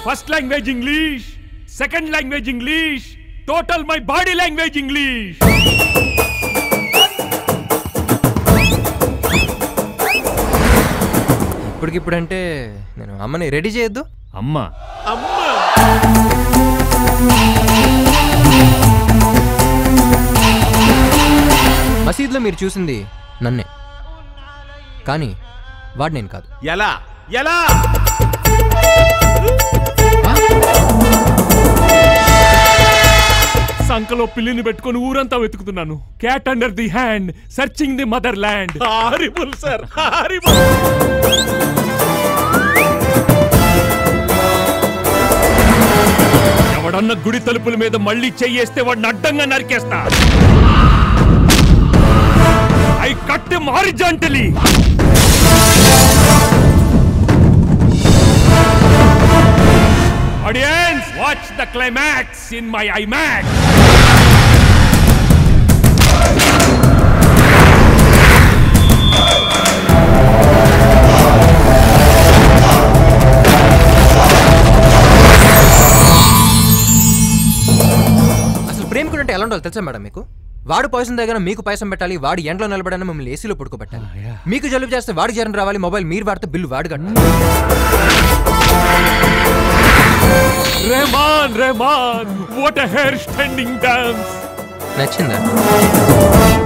first language English second language English total my body language English ఇప్పటికిప్పుడంటే నేను అమ్మని ready చేయొద్దు అమ్మ మసీద్లో మీరు చూసింది నన్నే కానీ వాడు నేను కాదు ఎలా ఎలా సంకలో పిల్లిని పెట్టుకొని ఊరంతా వెతుకుతున్నాను cat under the hand searching the mother land horrible sir horrible ఎవడన్న గుడి తలుపుల మీద మళ్ళీ చెయ్యేస్తే వాడిని అడ్డంగా నరికేస్తా I cut horizontally audience watch the climax in my IMAX అసలు ప్రేమికుడు అంటే ఎలా ఉండాలి తెలుసా మేడం మీకు వాడు పాయసం దగ్గర మీకు పాయసం పెట్టాలి వాడు ఎండలో నిలబడని మిమ్మల్ని ఏసీలో పడుకోబెట్టాలి మీకు జలుబు చేస్తే వాడు జ్వరం రావాలి మొబైల్ మీరు వాడితే బిల్లు వాడు కట్టాలి Rahman Rahman what a hair standing dance నచ్చిందా